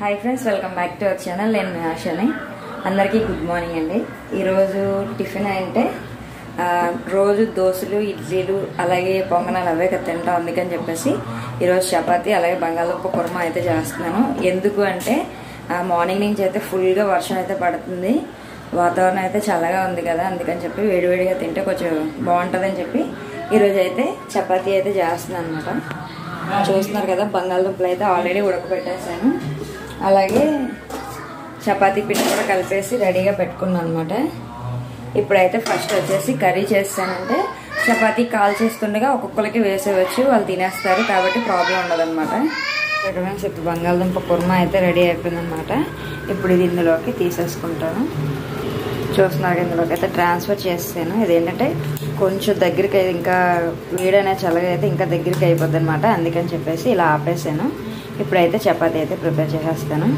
hi friends welcome back to our channel నేను మీ ఆశని అందరికీ గుడ్ మార్నింగ్ అండి ఈరోజు టిఫిన్ అంటే ఆ, రోజు దోశలు ఇడ్లీలు అలాగే పొంగనాలు అవే కదా తింటాం అందుకని చెప్పేసి ఈరోజు చపాతి అలాగే బంగాళదుంప కుర్మా అయితే చేస్తున్నాను ఎందుకు అంటే ఆ, మార్నింగ్ నుంచి అయితే ఫుల్గా వర్షం అయితే పడుతుంది వాతావరణం అయితే చల్లగా ఉంది కదా అందుకని చెప్పి వేడివేడిగా తింటే కొంచెం బాగుంటుందని చెప్పి ఈరోజు అయితే చపాతీ అయితే చేస్తున్నాను అనమాట చూస్తున్నారు కదా బంగాళదుంపలు అయితే ఆల్రెడీ ఉడకబెట్టేసాను అలాగే చపాతీ పిండి కూడా కలిపేసి రెడీగా పెట్టుకున్నాను అనమాట ఇప్పుడైతే ఫస్ట్ వచ్చేసి కర్రీ చేస్తానంటే చపాతీ కాల్ చేస్తుండగా ఒక్కొక్కరికి వేసేవచ్చు వాళ్ళు తినేస్తారు కాబట్టి ప్రాబ్లం ఉండదన్నమాట ఫ్రెండ్స్ ఇప్పుడు బంగాళదుంప కుర్మా అయితే రెడీ అయిపోయిందనమాట ఇప్పుడు ఇది ఇందులోకి తీసేసుకుంటాను చూస్తున్నారు ఇందులోకి అయితే ట్రాన్స్ఫర్ చేస్తాను ఇదేంటంటే కొంచెం దగ్గరికి అయితే ఇంకా వేడైనా చల్లగా అయితే ఇంకా దగ్గరికి అయిపోద్ది అనమాట అందుకని చెప్పేసి ఇలా ఆపేసాను ఇప్పుడైతే చపాతీ అయితే ప్రిపేర్ చేసేస్తాను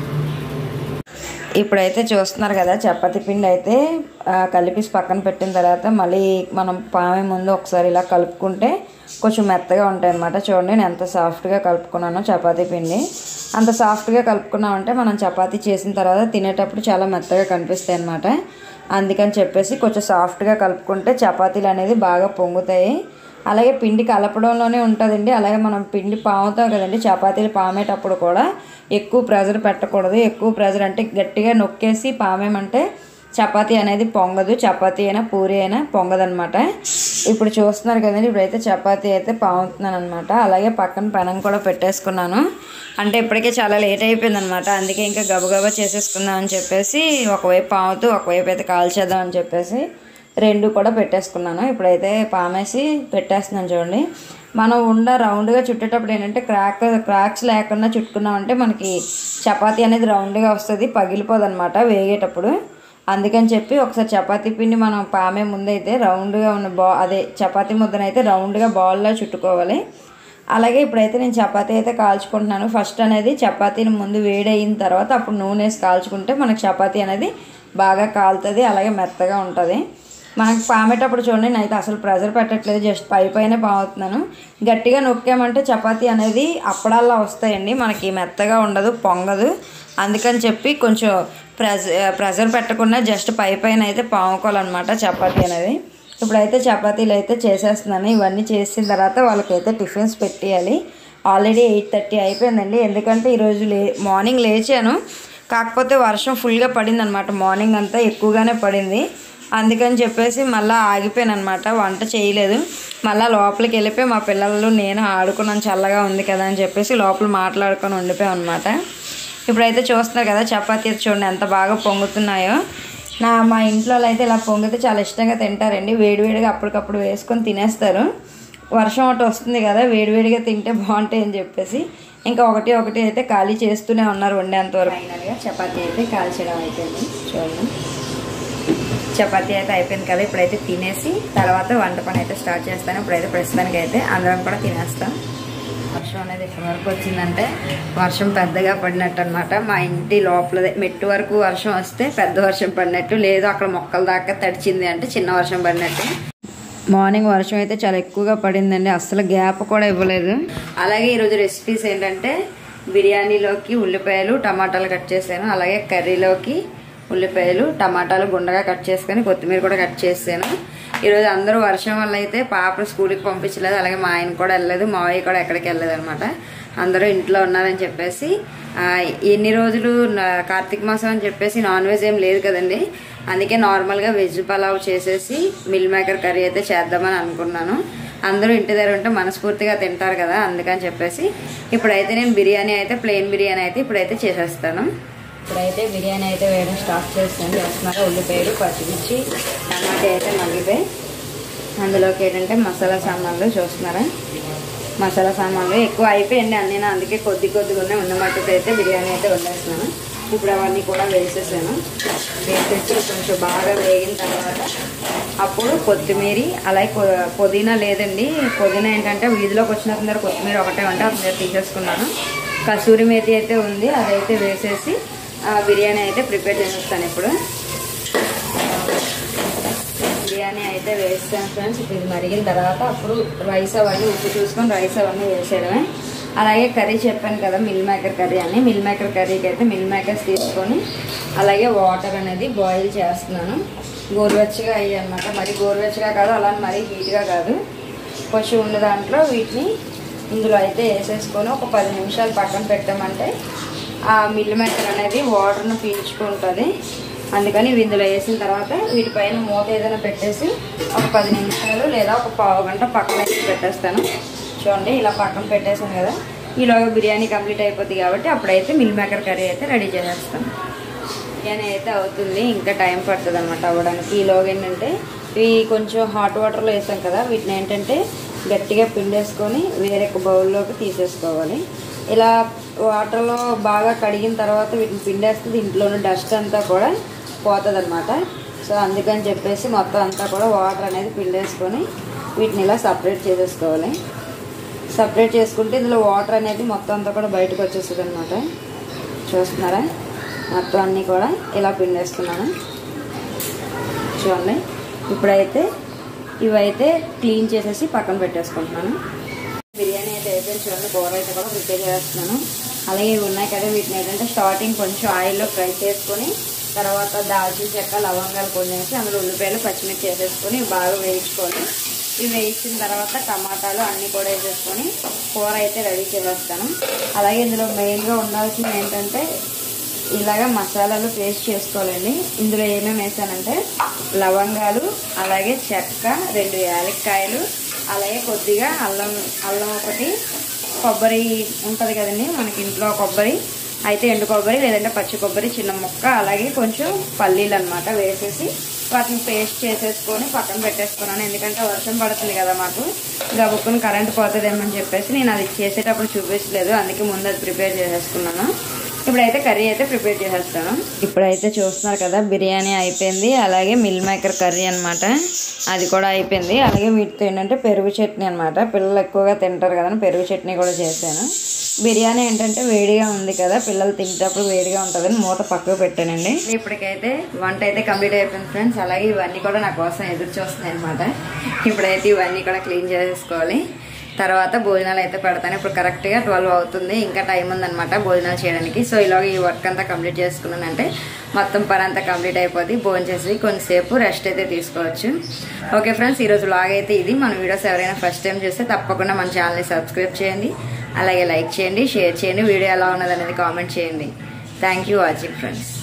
ఇప్పుడైతే చూస్తున్నారు కదా చపాతీ పిండి అయితే ఆ, కలిపేసి పక్కన పెట్టిన తర్వాత మళ్ళీ మనం పామే ముందు ఒకసారి ఇలా కలుపుకుంటే కొంచెం మెత్తగా ఉంటాయి అనమాట చూడండి నేను ఎంత సాఫ్ట్గా కలుపుకున్నానో చపాతీ పిండి అంత సాఫ్ట్గా కలుపుకున్నామంటే మనం చపాతీ చేసిన తర్వాత తినేటప్పుడు చాలా మెత్తగా కనిపిస్తాయి అనమాట అందుకని చెప్పేసి కొంచెం సాఫ్ట్గా కలుపుకుంటే చపాతీలు అనేది బాగా పొంగుతాయి అలాగే పిండి కలపడంలోనే ఉంటుందండి అలాగే మనం పిండి పాముతాం కదండి చపాతీలు పామేటప్పుడు కూడా ఎక్కువ ప్రెజర్ పెట్టకూడదు ఎక్కువ ప్రెజర్ అంటే గట్టిగా నొక్కేసి పామేమంటే చపాతీ అనేది పొంగదు చపాతీ అయినా పూరి అయినా పొంగదనమాట ఇప్పుడు చూస్తున్నారు కదండి ఇప్పుడైతే చపాతీ అయితే పాముతున్నాను అనమాట అలాగే పక్కన పెనం కూడా పెట్టేసుకున్నాను అంటే ఇప్పటికే చాలా లేట్ అయిపోయింది అనమాట అందుకే ఇంకా గబగబా చేసేసుకుందాం అని చెప్పేసి ఒకవైపు పాముతూ ఒకవైపు అయితే కాల్చేద్దాం అని చెప్పేసి రెండు కూడా పెట్టేసుకున్నాను ఇప్పుడైతే పామేసి పెట్టేస్తున్నాను చూడండి మనం ఉండ రౌండ్గా చుట్టేటప్పుడు ఏంటంటే క్రాక్ క్రాక్స్ లేకుండా చుట్టుకున్నామంటే మనకి చపాతీ అనేది రౌండ్గా వస్తుంది పగిలిపోదు అనమాట వేగేటప్పుడు అందుకని చెప్పి ఒకసారి చపాతీ పిండి మనం పామే ముందైతే రౌండ్గా ఉన్న బా అదే చపాతీ ముద్దనైతే రౌండ్గా బాల్లో చుట్టుకోవాలి అలాగే ఇప్పుడైతే నేను చపాతీ అయితే కాల్చుకుంటున్నాను ఫస్ట్ అనేది చపాతీని ముందు వేడి అయిన తర్వాత అప్పుడు నూనె వేసి కాల్చుకుంటే మనకి చపాతీ అనేది బాగా కాలుతుంది అలాగే మెత్తగా ఉంటుంది మనకి పామేటప్పుడు చూడండి నేనైతే అసలు ప్రెజర్ పెట్టట్లేదు జస్ట్ పై పైన పాముతున్నాను గట్టిగా నొక్కామంటే చపాతీ అనేది అప్పడాల్లా వస్తాయండి మనకి మెత్తగా ఉండదు పొంగదు అందుకని చెప్పి కొంచెం ప్రెజ ప్రెజర్ పెట్టకుండా జస్ట్ పై పైన అయితే పాముకోవాలన్నమాట చపాతీ అనేది ఇప్పుడైతే చపాతీలు అయితే చేసేస్తున్నాను ఇవన్నీ చేసిన తర్వాత వాళ్ళకైతే టిఫిన్స్ పెట్టేయాలి ఆల్రెడీ ఎయిట్ థర్టీ అయిపోయిందండి ఎందుకంటే ఈరోజు లే మార్నింగ్ లేచాను కాకపోతే వర్షం ఫుల్గా పడింది అనమాట మార్నింగ్ అంతా ఎక్కువగానే పడింది అందుకని చెప్పేసి మళ్ళీ ఆగిపోయాను అనమాట వంట చేయలేదు మళ్ళీ లోపలికి వెళ్ళిపోయి మా పిల్లలు నేను ఆడుకున్నాను చల్లగా ఉంది కదా అని చెప్పేసి లోపల మాట్లాడుకొని ఉండిపోయాం అనమాట ఇప్పుడైతే చూస్తున్నారు కదా చపాతీ అయితే చూడండి ఎంత బాగా పొంగుతున్నాయో నా మా ఇంట్లో అయితే ఇలా పొంగితే చాలా ఇష్టంగా తింటారండి వేడివేడిగా అప్పటికప్పుడు వేసుకొని తినేస్తారు వర్షం ఒకటి వస్తుంది కదా వేడివేడిగా తింటే బాగుంటాయి అని చెప్పేసి ఇంకా ఒకటి ఒకటి అయితే ఖాళీ చేస్తూనే ఉన్నారు వండేంత వరకు ఫైనల్గా చపాతీ అయితే కాల్చడం అయిపోయింది చూడండి చపాతీ అయితే అయిపోయింది కదా ఇప్పుడైతే తినేసి తర్వాత వంట పని అయితే స్టార్ట్ చేస్తాను ఇప్పుడైతే ప్రస్తుతానికి అయితే అందరం కూడా తినేస్తాం వర్షం అనేది ఎక్కడి వరకు వచ్చిందంటే వర్షం పెద్దగా పడినట్టు అనమాట మా ఇంటి లోపల మెట్టు వరకు వర్షం వస్తే పెద్ద వర్షం పడినట్టు లేదు అక్కడ మొక్కల దాకా తడిచింది అంటే చిన్న వర్షం పడినట్టు మార్నింగ్ వర్షం అయితే చాలా ఎక్కువగా పడిందండి అస్సలు గ్యాప్ కూడా ఇవ్వలేదు అలాగే ఈరోజు రెసిపీస్ ఏంటంటే బిర్యానీలోకి ఉల్లిపాయలు టమాటాలు కట్ చేశాను అలాగే కర్రీలోకి ఉల్లిపాయలు టమాటాలు గుండగా కట్ చేసుకొని కొత్తిమీర కూడా కట్ చేశాను ఈరోజు అందరూ వర్షం వల్ల అయితే పాప స్కూల్కి పంపించలేదు అలాగే మా ఆయన కూడా వెళ్ళలేదు మావయ్య కూడా ఎక్కడికి వెళ్ళలేదు అనమాట అందరూ ఇంట్లో ఉన్నారని చెప్పేసి ఆ, ఎన్ని రోజులు నా- కార్తీక మాసం అని చెప్పేసి నాన్ వెజ్ ఏం లేదు కదండి అందుకే నార్మల్గా వెజ్ పలావ్ చేసేసి మిల్ మేకర్ కర్రీ అయితే చేద్దామని అనుకున్నాను అందరూ ఇంటి దగ్గర ఉంటే మనస్ఫూర్తిగా తింటారు కదా అందుకని చెప్పేసి ఇప్పుడైతే నేను బిర్యానీ అయితే ప్లెయిన్ బిర్యానీ అయితే ఇప్పుడైతే చేసేస్తాను ఇప్పుడైతే బిర్యానీ అయితే వేయడం స్టార్ట్ చేస్తాను చేస్తున్నారు ఉల్లిపాయలు పచ్చిమిర్చి టమాటా అయితే మగ్గిపోయి అందులోకి ఏంటంటే మసాలా సామాన్లు చూస్తున్నారా మసాలా సామాన్లు ఎక్కువ అయిపోయింది అన్నీ నా అందుకే కొద్ది కొద్దిగానే ఉన్న మట్టుకు అయితే బిర్యానీ అయితే వండేస్తున్నాను ఇప్పుడు అవన్నీ కూడా వేసేసాను వేసేసి కొంచెం బాగా వేగిన తర్వాత అప్పుడు కొత్తిమీర అలాగే కొ- పుదీనా లేదండి పుదీనా ఏంటంటే వీధిలోకి వచ్చిన అందరు కొత్తిమీర ఒకటే ఉంటే అతని తీసేసుకున్నాను కసూరి మేతి అయితే ఉంది అదైతే వేసేసి ఆ, బిర్యానీ అయితే ప్రిపేర్ చేసేస్తాను ఇప్పుడు బిర్యానీ అయితే వేస్తాను ఫ్రెండ్స్ ఇప్పుడు ఇది మరిగిన తర్వాత అప్పుడు రైస్ అవన్నీ ఉప్పు చూసుకొని రైస్ అవన్నీ వేసేయడమే అలాగే కర్రీ చెప్పాను కదా మిల్ మేకర్ కర్రీ అని మిల్ మేకర్ కర్రీకి అయితే మిల్ మేకర్స్ తీసుకొని అలాగే వాటర్ అనేది బాయిల్ చేస్తున్నాను గోరువెచ్చగా అయ్యి అనమాట మరి గోరువెచ్చగా కాదు అలా మరీ హీట్గా కాదు కొంచెం ఉన్న దాంట్లో వీటిని ఇందులో అయితే వేసేసుకొని ఒక పది నిమిషాలు పక్కన పెట్టామంటే ఆ మిల్ మేకర్ అనేది వాటర్ను పీల్చుకుంటుంది అందుకని ఇవి ఇందులో వేసిన తర్వాత వీటిపైన మూత ఏదైనా పెట్టేసి ఒక పది నిమిషాలు లేదా ఒక పావు గంట పక్కన వేసి పెట్టేస్తాను చూడండి ఇలా పక్కన పెట్టేసాను కదా ఈలోగా బిర్యానీ కంప్లీట్ అయిపోద్ది కాబట్టి అప్పుడైతే మిల్ మేకర్ కర్రీ అయితే రెడీ చేసేస్తాను బిర్యానీ అయితే అవుతుంది ఇంకా టైం పడుతుంది అనమాట అవ్వడానికి ఈలోగా ఏంటంటే ఇవి కొంచెం హాట్ వాటర్లో వేసాం కదా వీటిని ఏంటంటే గట్టిగా పిండేసుకొని వేరే ఒక బౌల్లోకి తీసేసుకోవాలి ఇలా వాటర్లో బాగా కడిగిన తర్వాత వీటిని పిండేస్తే దీంట్లోని డస్ట్ అంతా కూడా పోతుంది అనమాట సో అందుకని చెప్పేసి మొత్తం అంతా కూడా వాటర్ అనేది పిండేసుకొని వీటిని ఇలా సపరేట్ చేసేసుకోవాలి సపరేట్ చేసుకుంటే ఇందులో వాటర్ అనేది మొత్తం అంతా కూడా బయటకు వచ్చేస్తుంది అనమాట చూస్తున్నారా మొత్తం అన్నీ కూడా ఇలా పిండేస్తున్నాను చూడండి ఇప్పుడైతే ఇవైతే క్లీన్ చేసేసి పక్కన పెట్టేసుకుంటున్నాను బిర్యానీ అయితే అయిపోయింది చూడండి కూర అయితే కూడా ప్రిపేర్ చేస్తున్నాను అలాగే ఇవి ఉన్నాయి కదా వీటిని ఏంటంటే స్టార్టింగ్ కొంచెం ఆయిల్లో ఫ్రై చేసుకొని తర్వాత దాల్చిన చెక్క లవంగాలు కొన్ని వేసి అందులో ఉల్లిపాయలు పచ్చిమిర్చి వేసేసుకొని బాగా వేయించుకొని ఇవి వేయించిన తర్వాత టమాటాలు అన్నీ కూడా వేసేసుకొని కూర అయితే రెడీ చేసేస్తాను అలాగే ఇందులో మెయిన్గా ఉండాల్సింది ఏంటంటే ఇలాగ మసాలాలు పేస్ట్ చేసుకోవాలండి ఇందులో ఏమేమి వేసానంటే లవంగాలు అలాగే చెక్క రెండు యాలక్కాయలు అలాగే కొద్దిగా అల్లం అల్లం ఒకటి కొబ్బరి ఉంటుంది కదండి మనకి ఇంట్లో కొబ్బరి అయితే ఎండు కొబ్బరి లేదంటే పచ్చి కొబ్బరి చిన్న ముక్క అలాగే కొంచెం పల్లీలు అనమాట వేసేసి వాటిని పేస్ట్ చేసేసుకొని పక్కన పెట్టేసుకున్నాను ఎందుకంటే వర్షం పడుతుంది కదా మాకు గబుక్కుని కరెంట్ పోతుందేమని చెప్పేసి నేను అది చేసేటప్పుడు చూపించలేదు అందుకే ముందు అది ప్రిపేర్ చేసేసుకున్నాను ఇప్పుడైతే కర్రీ అయితే ప్రిపేర్ చేసేస్తాను ఇప్పుడైతే చూస్తున్నారు కదా బిర్యానీ అయిపోయింది అలాగే మిల్ మేకర్ కర్రీ అనమాట అది కూడా అయిపోయింది అలాగే వీటితో ఏంటంటే పెరుగు చట్నీ అనమాట పిల్లలు ఎక్కువగా తింటారు కదా పెరుగు చట్నీ కూడా చేశాను బిర్యానీ ఏంటంటే వేడిగా ఉంది కదా పిల్లలు తింటప్పుడు వేడిగా ఉంటుందని మూత పక్కకు పెట్టానండి ఇప్పటికైతే వంట అయితే కంప్లీట్ అయిపోయింది ఫ్రెండ్స్ అలాగే ఇవన్నీ కూడా నా కోసం ఎదురు చూస్తున్నాయి అనమాట ఇప్పుడైతే ఇవన్నీ కూడా క్లీన్ చేసేసుకోవాలి తర్వాత భోజనాలు అయితే పెడతాను ఇప్పుడు కరెక్ట్గా ట్వెల్వ్ అవుతుంది ఇంకా టైం ఉందన్నమాట భోజనాలు చేయడానికి సో ఇలాగ ఈ వర్క్ అంతా కంప్లీట్ చేసుకున్నానంటే మొత్తం పని అంతా కంప్లీట్ అయిపోద్ది భోజనం చేసి కొంతసేపు రెస్ట్ అయితే తీసుకోవచ్చు ఓకే ఫ్రెండ్స్ ఈరోజు లాగ్ అయితే ఇది మన వీడియోస్ ఎవరైనా ఫస్ట్ టైం చూస్తే తప్పకుండా మన ఛానల్ని సబ్స్క్రైబ్ చేయండి అలాగే లైక్ చేయండి షేర్ చేయండి వీడియో ఎలా ఉన్నది అనేది కామెంట్ చేయండి థ్యాంక్ యూ వాచింగ్ ఫ్రెండ్స్